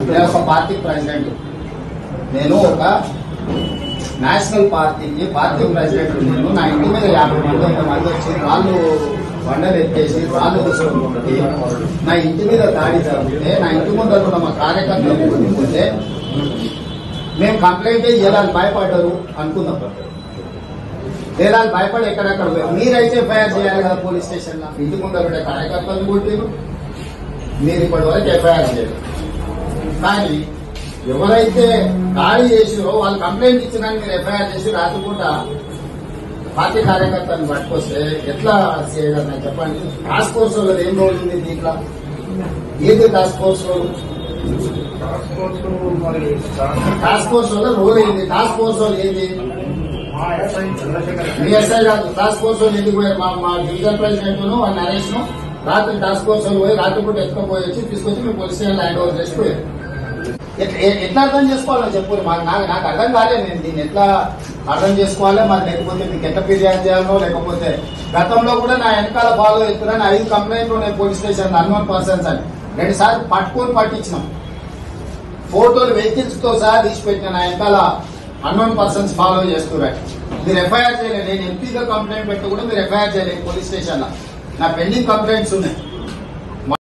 నేను ఒక party president నేను ఒక నేషనల్ పార్టీకి పార్టీ ప్రెసిడెంట్ నేను నా ఇంటి మీద యాభై మంది వంద మంది వచ్చి రాళ్ళు బండలు ఎత్తేసి రాళ్ళు తీసుకుంటే నా ఇంటి మీద దాడి జరిగితే నా ఇంటి ముందర ఉన్న మా కార్యకర్తలు కొట్టుకుంటే మేము కంప్లైంట్ చేయాలని భయపడ్డారు అనుకుందాం లేదా భయపడి ఎక్కడెక్కడ పోయారు. మీరైతే ఎఫ్ఐఆర్ చేయాలి కదా పోలీస్ స్టేషన్ లో ఇంటి ముందర ఉండే కార్యకర్తలు కొట్టారు మీరు ఇప్పటి వరకు ఎఫ్ఐఆర్ చేయరు కానీ ఎవరైతే దాడి చేసిరో వాళ్ళు కంప్లైంట్ ఇచ్చినా మీరు ఎఫ్ఐఆర్ చేసి రాత్రిపూట పార్టీ కార్యకర్తలను పట్టుకొస్తే ఎట్లా చేయగలరు చెప్పండి టాస్క్ ఫోర్స్ వాళ్ళది ఏం రోల్ ఉంది దీంట్లో ఏది టాస్క్ ఫోర్స్ రోల్ ట్రాన్స్పోర్ట్ మరి టాస్క్ ఫోర్స్ వల్ల రోల్ ఏంది టాస్క్ ఫోర్స్ వాళ్ళు ఏంది మా ఎస్ఐ చంద్రశేఖర్ మీ ఎస్ఐ కాదు టాస్క్ ఫోర్స్ వాళ్ళు ఎందుకు పోయారు మా మా డివిజన్ ప్రెసిడెంట్ ను నరేష్ ను రాత్రి టాస్క్ ఫోర్స్ వాళ్ళు పోయి రాత్రిపూట ఎత్తుకపోయి వచ్చి తీసుకొచ్చి మేము పోలీస్ స్టేషన్ హ్యాండ్ ఓవర్ చేసి పోయారు ఎట్- ఎ- ఎట్లా అర్థం చేసుకోవాలని చెప్పు మాకు నాకు నాకు అర్థం కాలేదు నేను దీన్ని ఎట్లా అర్థం చేసుకోవాలి మరి లేకపోతే మీకు ఎట్లా ఫిర్యాదు చేయాలనో లేకపోతే గతంలో కూడా నా వెనకాల ఫాలో అవుతున్నాను ఐదు కంప్లైంట్లు ఉన్నాయి పోలీస్ స్టేషన్ అన్వన్ పర్సన్స్ అని రెండు సార్లు పట్టుకొని పట్టించినాం ఫోటోలు వెహికల్స్ తో సహా తీసి పెట్టిన నా వెనకాల అన్నోన్ పర్సన్స్ ఫాలో చేస్తున్నారు మీరు ఎఫ్ఐఆర్ చేయలేదు నేను ఎంపీగా కంప్లైంట్ పెట్టి కూడా మీరు ఎఫ్ఐఆర్ చేయలేదు పోలీస్ స్టేషన్ లో నా పెండింగ్ కంప్లైంట్స్ ఉన్నాయి